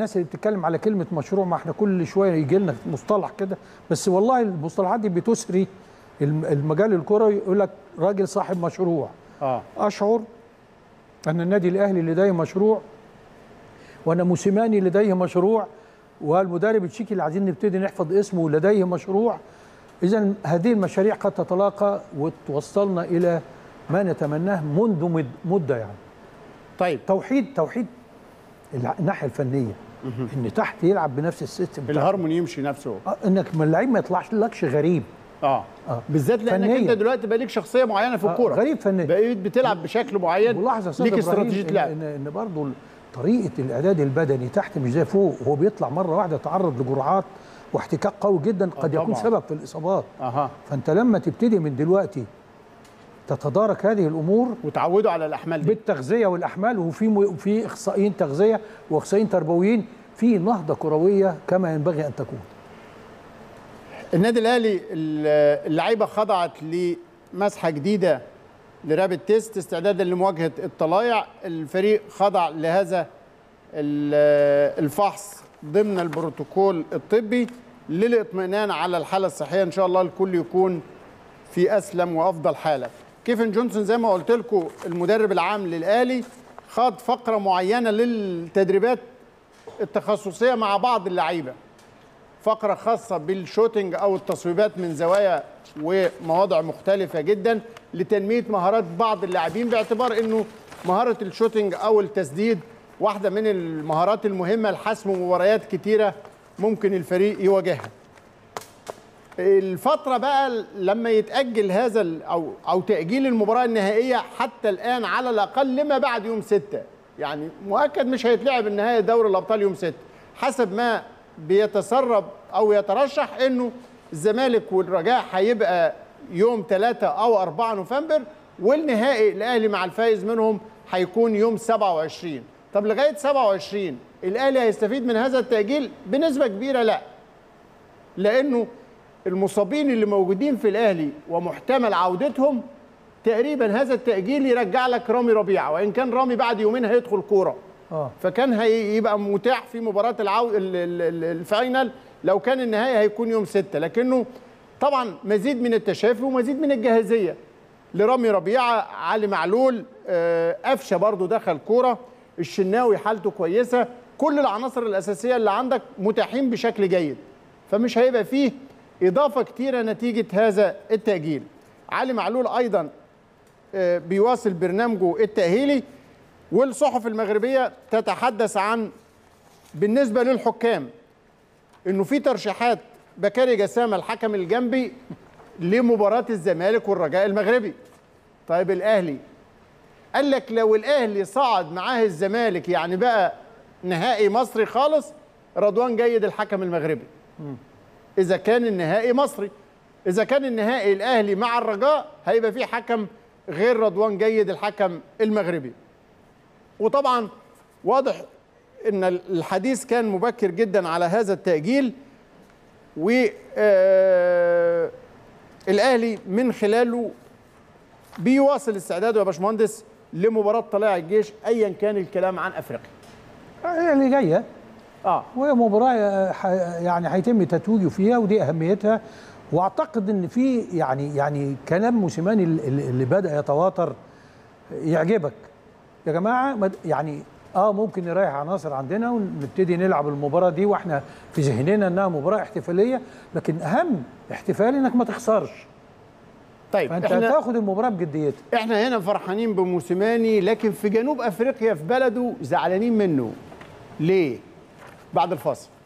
الناس اللي بتتكلم على كلمه مشروع ما احنا كل شويه يجي لنا مصطلح كده بس والله المصطلحات دي بتسري الم- المجال الكروي يقول لك راجل صاحب مشروع اه اشعر ان النادي الاهلي لديه مشروع وان موسيماني لديه مشروع والمدرب التشيكي اللي عايزين نبتدي نحفظ اسمه لديه مشروع اذا هذه المشاريع قد تتلاقى وتوصلنا الى ما نتمناه منذ مد- مده يعني طيب توحيد توحيد الع- الناحيه الفنيه ان تحت يلعب بنفس السيستم بتاعه. الهارموني يمشي نفسه آه، انك من اللعيب ما يطلعش لكش غريب اه آه. بالذات لانك فنياً. انت دلوقتي بقى ليك شخصيه معينه في آه، الكوره غريب فنيا. بقيت بتلعب بشكل معين ولاحظ يا استاذ ليك إبراهيم استراتيجيه إن- لعب ان ان برضه طريقه الاعداد البدني تحت مش زي فوق هو بيطلع مره واحده يتعرض لجرعات واحتكاك قوي جدا قد يكون طبعاً. سبب في الاصابات اها فانت لما تبتدي من دلوقتي تتدارك هذه الامور وتعودوا على الاحمال دي بالتغذيه والاحمال وفي م- في اخصائيين تغذيه واخصائيين تربويين في نهضه كرويه كما ينبغي ان تكون النادي الاهلي ال- اللعيبه خضعت لمسحه جديده لرابط تيست استعدادا لمواجهه الطلايع الفريق خضع لهذا ال- الفحص ضمن البروتوكول الطبي للاطمئنان على الحاله الصحيه ان شاء الله الكل يكون في اسلم وافضل حاله كيفن جونسون زي ما قلت لكم المدرب العام للاهلي خاض فقره معينه للتدريبات التخصصيه مع بعض اللعيبه فقره خاصه بالشوتنج او التصويبات من زوايا ومواضع مختلفه جدا لتنميه مهارات بعض اللاعبين باعتبار انه مهاره الشوتنج او التسديد واحده من المهارات المهمه لحسم مباريات كتيره ممكن الفريق يواجهها الفترة بقى لما يتأجل هذا ال- أو أو تأجيل المباراة النهائية حتى الآن على الأقل لما بعد يوم ستة يعني مؤكد مش هيتلعب النهائي دوري الأبطال يوم ستة حسب ما بيتسرب أو يترشح إنه الزمالك والرجاء هيبقى يوم 3 أو 4 نوفمبر والنهائي الأهلي مع الفائز منهم هيكون يوم 27 طب لغاية 27 الأهلي هيستفيد من هذا التأجيل بنسبة كبيرة لا لانه المصابين اللي موجودين في الاهلي ومحتمل عودتهم تقريبا هذا التاجيل يرجع لك رامي ربيعه وان كان رامي بعد يومين هيدخل كوره اه فكان هيبقى متاح في مباراه العو... ال- ال- ال- الفاينل لو كان النهائي هيكون يوم ستة لكنه طبعا مزيد من التشافي ومزيد من الجاهزيه لرامي ربيعه علي معلول آه، قفشه برضو دخل كوره الشناوي حالته كويسه كل العناصر الاساسيه اللي عندك متاحين بشكل جيد فمش هيبقى فيه اضافه كتيره نتيجه هذا التاجيل علي معلول ايضا آه، بيواصل برنامجه التاهيلي والصحف المغربيه تتحدث عن بالنسبه للحكام انه في ترشيحات بكاري جسامه الحكم الجنبي لمباراه الزمالك والرجاء المغربي طيب الاهلي قال لك لو الاهلي صعد معاه الزمالك يعني بقى نهائي مصري خالص رضوان جيد الحكم المغربي اذا كان النهائي مصري اذا كان النهائي الاهلي مع الرجاء هيبقى في حكم غير رضوان جيد الحكم المغربي وطبعا واضح ان الحديث كان مبكر جدا على هذا التاجيل و آه، الاهلي من خلاله بيواصل استعداده يا باشمهندس لمباراه طلائع الجيش ايا كان الكلام عن افريقيا هي اللي جايه اه وهي مباراه ح- يعني هيتم تتويجه فيها ودي اهميتها واعتقد ان في يعني يعني كلام موسيماني اللي اللي بدا يتواتر يعجبك يا جماعه ما د- يعني اه ممكن نريح عناصر عندنا ونبتدي نلعب المباراه دي واحنا في ذهننا انها مباراه احتفاليه لكن اهم احتفال انك ما تخسرش طيب فانت احنا هتاخد المباراه بجديتها احنا هنا فرحانين بموسيماني لكن في جنوب افريقيا في بلده زعلانين منه ليه بعد الفاصل